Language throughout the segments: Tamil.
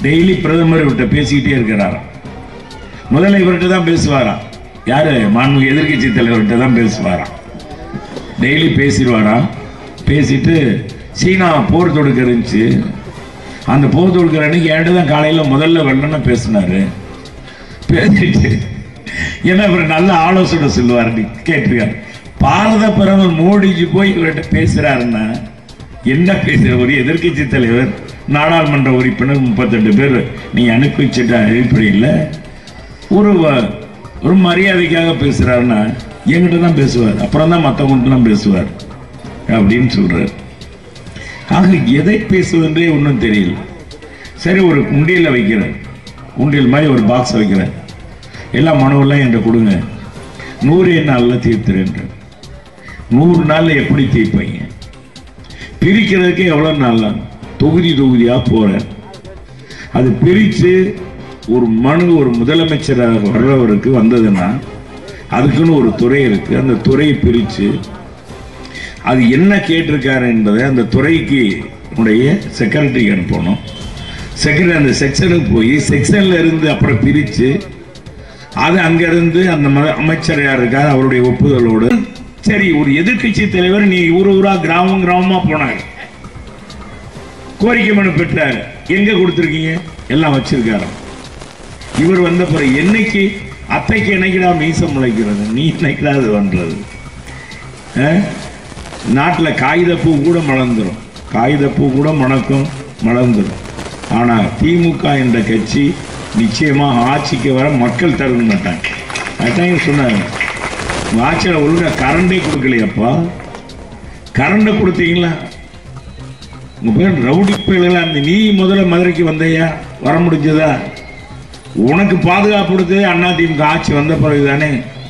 டெய்லி பிரதமர் இவர்கிட்ட பேசிக்கிட்டே இருக்கிறாராம் முதல்ல இவர்கிட்ட தான் பேசுவாராம் யாரு மாண்பு எதிர்க்கட்சி தலைவர்கிட்ட தான் பேசுவாராம் டெய்லி பேசிடுவாராம் பேசிட்டு சீனா போர் தொடுக்க இருந்துச்சு அந்த போர் தொடுக்கிற அன்னைக்கு என்கிட்ட தான் காலையில் முதல்ல வெள்ளன பேசினாரு பேசிட்டு ஏன்னா இவர் நல்ல ஆலோசனை சொல்லுவார் நீ கேட்டிருக்காரு பாரத பிரதமர் மோடிஜி போய் இவர்கிட்ட பேசுறாருன்னா என்ன பேசுற ஒரு எதிர்க்கட்சி தலைவர் நாடாளுமன்ற உறுப்பினர் முப்பத்தெட்டு பேர் நீ அனுப்பி வச்சுட்ட அடிப்படையில் ஒரு வ- ஒரு மரியாதைக்காக பேசுறாருன்னா என்கிட்ட தான் பேசுவார் அப்புறம் தான் மற்றவங்கள்ட்டலாம் பேசுவார் அப்படின்னு சொல்றாரு ஆக எதை பேசுவதென்றே ஒன்றும் தெரியல சரி ஒரு உண்டியல வைக்கிறேன் உண்டியல் மாதிரி ஒரு பாக்ஸ் வைக்கிறேன் எல்லா மனுவெல்லாம் என்கிட்ட கொடுங்க நூறு நாளில் தீர்த்துறேன் நூறு நாளில் எப்படி தீர்ப்பீங்க பிரிக்கிறதுக்கு எவ்வளோ நாள் தொகுதி தொகுதியாக போகிறேன் அது பிரித்து ஒரு மனு ஒரு முதலமைச்சராக வர்றவருக்கு வந்ததுன்னா அதுக்குன்னு ஒரு துறை இருக்கு அந்த துறையை பிரித்து அது என்ன கேட்டிருக்காரு என்பதை அந்த துறைக்கு உடைய செக்ரட்டரிக்கு அனுப்பணும் செக்ரட்டரி அந்த செக்ஷனுக்கு போய் செக்ஷன்ல இருந்து அப்புறம் பிரித்து அது அங்கிருந்து அந்த ம- அமைச்சர் யார் இருக்கார் அவருடைய ஒப்புதலோடு சரி ஒரு எதிர்க்கட்சி தலைவர் நீ ஊர் ஊரா கிராமம் கிராமமா போனாங்க கோரிக்கை மனு பெற்றார் எங்க கொடுத்துருக்கீங்க எல்லாம் வச்சிருக்காரு இவர் வந்த பிறகு என்னைக்கு அத்தைக்கு என்னைக்குடா மீசம் முளைக்கிறது நீ என்னைக்குடா அது பண்றது நாட்டில் காகிதப்பூ கூட மலர்ந்துடும் காகிதப்பூ கூட மணக்கும் மலர்ந்துடும் ஆனால் திமுக என்ற கட்சி நிச்சயமாக ஆட்சிக்கு வர மக்கள் தருக மாட்டாங்க அதான் சொன்னாங்க உங்க ஆட்சியில் ஒழுங்கா கரண்டே கொடுக்கலையப்பா கரண்டை கொடுத்தீங்களா உங்க பேர் ரவுடி பயல்களா இருந்த நீ முதல்ல மதுரைக்கு வந்தையா வர முடிஞ்சதா உனக்கு பாதுகாப்பு கொடுத்தது அண்ணா திமுக ஆட்சி வந்த பிறகுதானே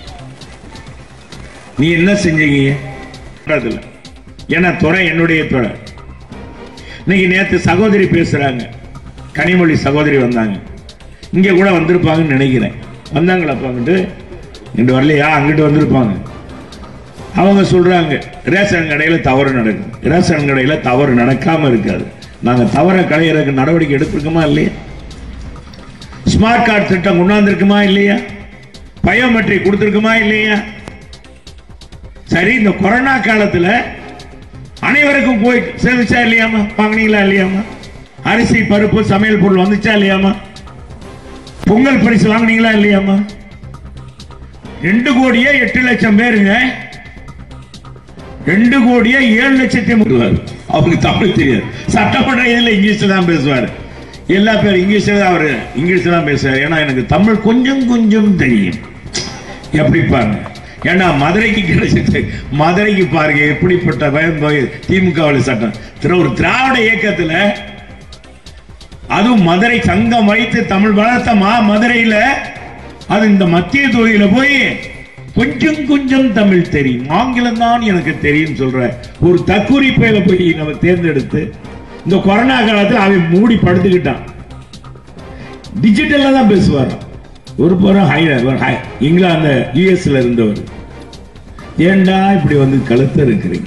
நீ என்ன செஞ்சீங்க பண்றதில்ல. ஏன்னா துறை என்னுடைய துறை இன்னைக்கு நேத்து சகோதரி பேசுறாங்க கனிமொழி சகோதரி வந்தாங்க இங்க கூட வந்திருப்பாங்கன்னு நினைக்கிறேன் வந்தாங்களாப்பா அங்கிட்டு இங்கிட்டு வரலையா அங்கிட்டு வந்திருப்பாங்க அவங்க சொல்றாங்க ரேஷன் கடையில தவறு நடக்கும் ரேஷன் கடையில தவறு நடக்காம இருக்காது நாங்க தவற களையறதுக்கு நடவடிக்கை எடுத்திருக்கோமா இல்லையா ஸ்மார்ட் கார்டு திட்டம் கொண்டாந்துருக்குமா இல்லையா பயோமெட்ரிக் கொடுத்துருக்குமா இல்லையா சரி இந்த கொரோனா காலத்துல அனைவருக்கும் போய் சேர்ந்துச்சா இல்லையாமா வாங்கினீங்களா இல்லையாமா அரிசி பருப்பு சமையல் பொருள் வந்துச்சா இல்லையாமா பொங்கல் பரிசு வாங்குனீங்களா இல்லையாமா ரெண்டு கோடியே எட்டு லட்சம் பேருங்க ரெண்டு கோடியே ஏழு லட்சத்தி முருவார் அவருக்கு தமிழ் தெரியாது சட்டமன்ற இதில் இங்கிலீஷ் தான் பேசுவார் எல்லா பேரும் இங்கிலீஷ்ல தான் அவர் இங்கிலீஷ் தான் பேசுவார் ஏன்னா எனக்கு தமிழ் கொஞ்சம் கொஞ்சம் தெரியும் எப்படி பாருங்க ஏன்னா மதுரைக்கு கிடைச்சது மதுரைக்கு பாருங்க எப்படிப்பட்ட பயம் போய் திமுகவில் சட்டம் திரு ஒரு திராவிட இயக்கத்துல அதுவும் மதுரை சங்கம் வைத்து தமிழ் வளர்த்த மா மதுரையில அது இந்த மத்திய தொகுதியில போய் கொஞ்சம் கொஞ்சம் தமிழ் தெரியும் ஆங்கிலம் தான் எனக்கு தெரியும் சொல்ற ஒரு தற்கூரி பயில போய் நம்ம தேர்ந்தெடுத்து இந்த கொரோனா காலத்துல அவன் மூடி படுத்துக்கிட்டான் டிஜிட்டல்ல தான் பேசுவார் ஒரு புறம் ஹை ஒரு ஹை இங்கிலாந்து யூஎஸ்ல இருந்தவர் ஏன்டா இப்படி வந்து கழுத்த இருக்கிறீங்க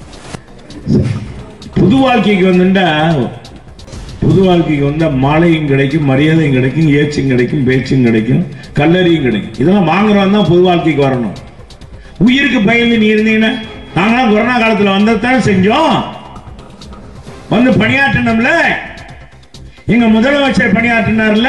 புது வாழ்க்கைக்கு வந்துட்டா புது வாழ்க்கைக்கு வந்தா மாலையும் கிடைக்கும் மரியாதையும் கிடைக்கும் ஏச்சும் கிடைக்கும் பேச்சும் கிடைக்கும் கல்லறியும் கிடைக்கும் இதெல்லாம் வாங்குறவன் தான் புது வாழ்க்கைக்கு வரணும் உயிருக்கு பயந்து நீ இருந்தீங்கன்னா நாங்களாம் கொரோனா காலத்துல வந்ததான் செஞ்சோம் வந்து பணியாற்றணும்ல எங்க முதலமைச்சர் பணியாற்றினார்ல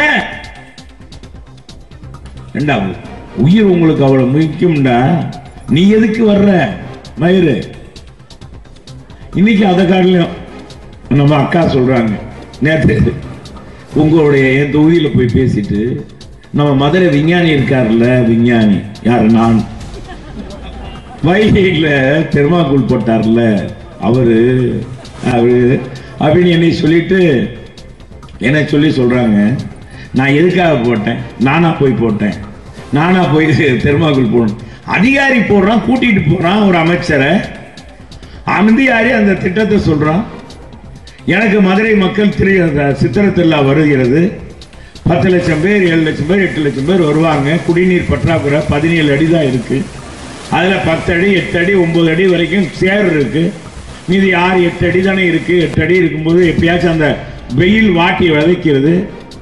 ரெண்டாவது உயிர் உங்களுக்கு அவ்வளவு முக்கியம்டா நீ எதுக்கு வர்ற மயிறு இன்னைக்கு அதை காட்டிலும் நம்ம அக்கா சொல்றாங்க நேற்று உங்களுடைய என் தொகுதியில போய் பேசிட்டு நம்ம மதுரை விஞ்ஞானி இருக்கார்ல விஞ்ஞானி யாரு நான் வைகையில் தெர்மாக்குள் போட்டார்ல அவரு அவரு அப்படின்னு என்னை சொல்லிட்டு என்ன சொல்லி சொல்றாங்க நான் எதுக்காக போட்டேன் நானா போய் போட்டேன் நானா போய் தெர்மாக்குள் போடணும் அதிகாரி போடுறான் கூட்டிட்டு போறான் ஒரு அமைச்சரை அமைதியாரி அந்த திட்டத்தை சொல்றான் எனக்கு மதுரை மக்கள் திரு சித்திரத்தில்லா வருகிறது பத்து லட்சம் பேர் ஏழு லட்சம் பேர் எட்டு லட்சம் பேர் வருவாங்க குடிநீர் பற்றாக்குறை பதினேழு அடி தான் இருக்கு அதுல பத்து அடி எட்டு அடி ஒன்பது அடி வரைக்கும் சேர் இருக்கு மீதி ஆறு எட்டு அடி தானே இருக்கு எட்டு அடி இருக்கும்போது எப்பயாச்சும் அந்த வெயில் வாட்டி விதைக்கிறது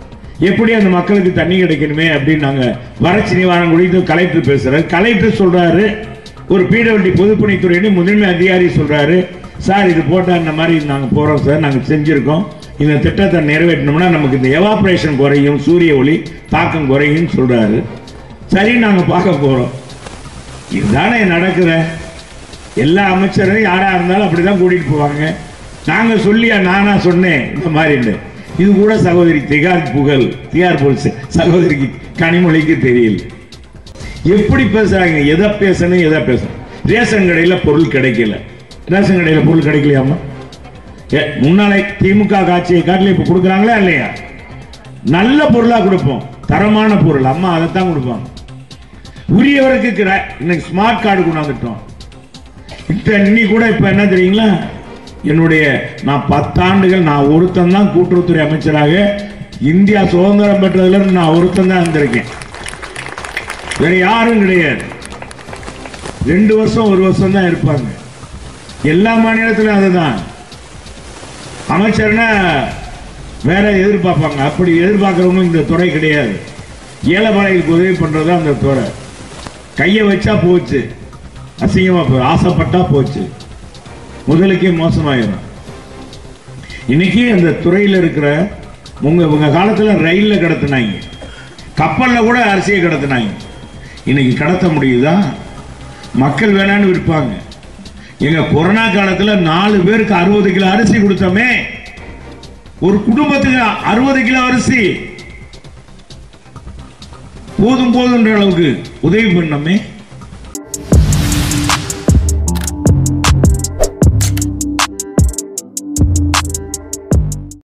எப்படி அந்த மக்களுக்கு தண்ணி கிடைக்கணுமே அப்படின்னு நாங்க வறட்சி நிவாரணம் குறித்து கலெக்டர் பேசுறாரு கலெக்டர் சொல்றாரு ஒரு பிடபிள்யூடி பொதுப்பணித்துறைன்னு முதன்மை அதிகாரி சொல்றாரு சார் இது போட்டா இந்த மாதிரி நாங்க போறோம் சார் நாங்க செஞ்சிருக்கோம் இந்த திட்டத்தை நிறைவேற்றணும்னா நமக்கு இந்த எவாபரேஷன் குறையும் சூரிய ஒளி தாக்கம் குறையும் சொல்றாரு சரி நாங்க பார்க்க போறோம் இதுதானே நடக்கிற எல்லா அமைச்சரும் யாரா இருந்தாலும் அப்படிதான் கூட்டிட்டு போவாங்க நாங்க சொல்லியா நானா சொன்னேன் இந்த மாதிரி இது கூட சகோதரி திகார் புகழ் திகார் புகழ் சகோதரிக்கு கனிமொழிக்கு தெரியல எப்படி பேசுறாங்க எதை பேசணும் எதை பேசணும் ரேஷன் கடையில பொருள் கிடைக்கல ரேஷன் கடையில பொருள் கிடைக்கலையாமா ஏ, முன்னாலே திமுக காட்சியை காட்டில இப்ப கொடுக்குறாங்களா இல்லையா நல்ல பொருளா கொடுப்போம் தரமான பொருள் அம்மா அதைத்தான் கொடுப்பாங்க உரியவருக்கு கிர- இன்னைக்கு ஸ்மார்ட் கார்டு கொண்டாந்துட்டோம் இப்ப இன்னி கூட இப்ப என்ன தெரியுங்களா என்னுடைய நான் பத்தாண்டுகள் நான் ஒருத்தன் தான் கூட்டுறவுத்துறை அமைச்சராக இந்தியா சுதந்திரம் பெற்றதுல இருந்து நான் ஒருத்தன் தான் இருந்திருக்கேன் வேற யாரும் கிடையாது ரெண்டு வருஷம் ஒரு வருஷம் தான் இருப்பாங்க எல்லா மாநிலத்திலும் அதுதான் அமைச்சர்னா வேற எதிர்பார்ப்பாங்க அப்படி எதிர்பார்க்கறவங்க இந்த துறை கிடையாது ஏழைப்பாளைகளுக்கு உதவி பண்றது தான் அந்த துறை கையை வச்சா போச்சு அசிங்கமா போ ஆசைப்பட்டா போச்சு முதலுக்கே மோசமாயிரும் இன்னைக்கு அந்த துறையில் இருக்கிற உங்க உங்க காலத்துல ரயில்ல கடத்தினாங்க கப்பல்ல கூட அரிசியை கடத்தினாங்க இன்னைக்கு கடத்த முடியுதா மக்கள் வேணான்னு விற்பாங்க எங்க கொரோனா காலத்துல நாலு பேருக்கு அறுபது கிலோ அரிசி கொடுத்தோமே ஒரு குடும்பத்துக்கு அறுபது கிலோ அரிசி போதும் போதுன்ற அளவுக்கு உதவி பண்ணோமே